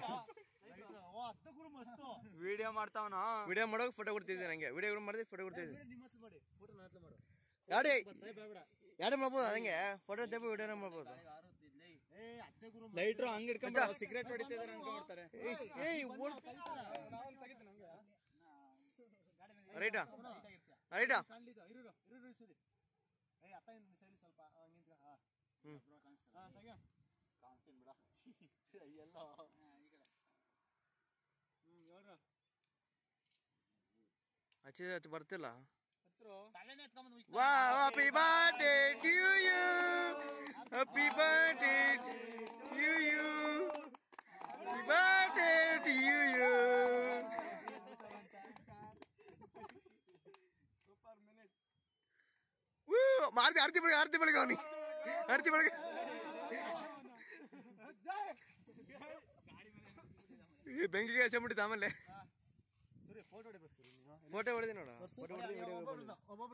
ಹತ್ತು ಗುರು ಮಸ್ತು ವಿಡಿಯೋ ಮಾಡ್ತಾವನ ವಿಡಿಯೋ ಮಾಡೋಕೆ ಫೋಟೋ ಕೊಡ್ತಿದ್ದೀನಿ ನಂಗೆ ವಿಡಿಯೋ ಮಾಡಿದ್ರೆ ಫೋಟೋ ಕೊಡ್ತಿದ್ದೀನಿ ನಿಮ್ಮ ಹತ್ರ ಮಾಡಿ ಫೋಟೋ ನನ್ನ ಹತ್ರ ಮಾಡು ಯಾಡಿ ಬೇಡ ಯಾರು ಮಾಡ್ಬೋದು ಹಂಗೆ ಫೋಟೋ ತೆಗ್ದು ವಿಡಿಯೋನ ಮಾಡ್ಬೋದು ಏ ಅತ್ತೆ ಗುರು ಲೈಟ್ರು ಹಂಗ್ ಇಟ್ಕೊಂಡ್ ಸಿಗರೇಟ್ ಹೊಡಿತಿದಾರೆ ಅನ್ಕೊಂಡ್ಬಿಡ್ತಾರೆ ಏಯ್ ಏಯ್ ರೈಟಾ ರೈಟಾ ಕಾಣ್ಲಿದ ಇರು ಇರು ಇರು ಸರಿ ಏ ಅತ್ತ ಇನ್ನು ಸೈಡ್ ಸ್ವಲ್ಪ ಹಂಗಿಂತ ಹಾ ಹ್ಮ್. ಹಾ ತೆಗೆ ಕಾಣ್ತೀನಿ ಬಿಡ ಎಲ್ಲ ಹ್ಮ್ ಹೇಳ್ರ ಹಚ್ಚಿದ ಹಚ್ಚಿ ಬರ್ತಿಲ್ಲ ತಲೆನೇ ಎತ್ಕೊಂಬಂದು ವಾ happy birthday to you happy birthday to you happy birthday to you ವೂ ಮಾರ್ತಿ ಆರ್ತಿ ಬೆಳಗ್ಗೆ ಆರ್ತಿ ಬೆಳಗ್ಗೆ ಅವನಿ ಆರ್ತಿ ಬೆಳಗ್ಗೆ ಈ ಬೆಂಕಿಗೆ ಹಚ್ಚಬಿಟ್ಟಿದ್ದ ಆಮೇಲೆ ಸರಿ ಫೋಟೋ ಹೊಡಿಬೇಕು ಸರಿ ನೀವು ಫೋಟೋ ಹೊಡೆದಿ ನೋಡ ಫೋಟೋ ಹೊಡೆದಿ ಒಬ್ಬೊಬ್ರದ್ದು- ಒಬ್ಬೊಬ್ರು